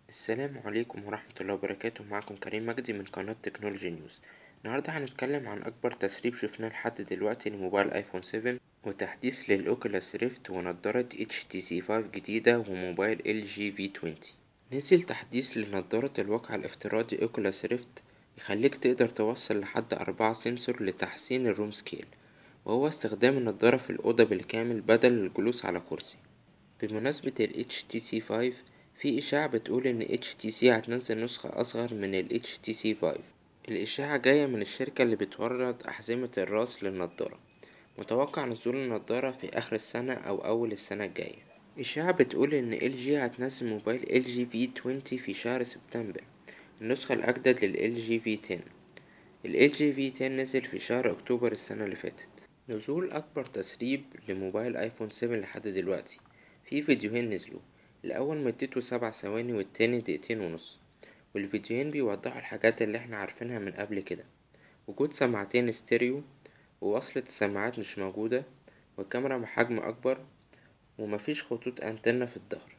السلام عليكم ورحمة الله وبركاته معكم كريم مجدي من قناة تكنولوجي نيوز النهاردة هنتكلم عن أكبر تسريب شفناه لحد دلوقتي لموبايل ايفون 7 وتحديث للأوكولاس ريفت ونضارة HTC 5 جديدة وموبايل LG V20 نزل تحديث لنضارة الواقع الافتراضي أوكولاس ريفت يخليك تقدر توصل لحد أربعة سنسور لتحسين الروم سكيل وهو استخدام النضارة في الأوضة بالكامل بدل الجلوس على كرسي بمناسبة ال HTC 5 في إشاعة بتقول إن HTC هتنزل نسخة أصغر من ال HTC 5 الإشاعة جاية من الشركة اللي بتورد أحزمة الراس للنضارة متوقع نزول النضارة في آخر السنة أو أول السنة الجاية إشاعة بتقول إن LG هتنزل موبايل LG V20 في شهر سبتمبر النسخة الأجدد لل LG V10 ال LG V10 نزل في شهر أكتوبر السنة اللي فاتت نزول أكبر تسريب لموبايل ايفون 7 لحد دلوقتي في فيديوهين نزلوا الأول مدته سبع ثواني والتاني دقيقتين ونص والفيديوهين بيوضحوا الحاجات اللي احنا عارفينها من قبل كده وجود سماعتين ستيريو ووصلة السماعات مش موجودة والكاميرا بحجم أكبر ومفيش خطوط أنتنة في الظهر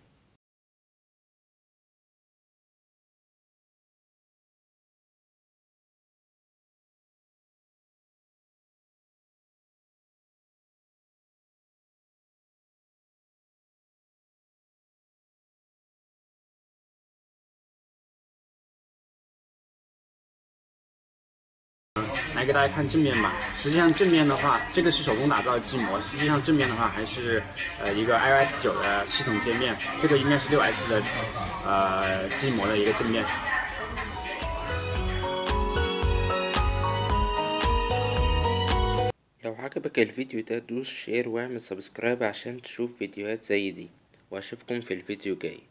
来给大家看正面吧。实际上正面的话，这个是手工打造的机模，实际上正面的话还是呃一个 iOS 九的系统界面，这个应该是六 S 的呃机模的一个正面。 لو عجبك الفيديو ده دوس شير واعمل سبسكرايب عشان تشوف فيديوهات زي دي واشوفكم في الفيديو الجاي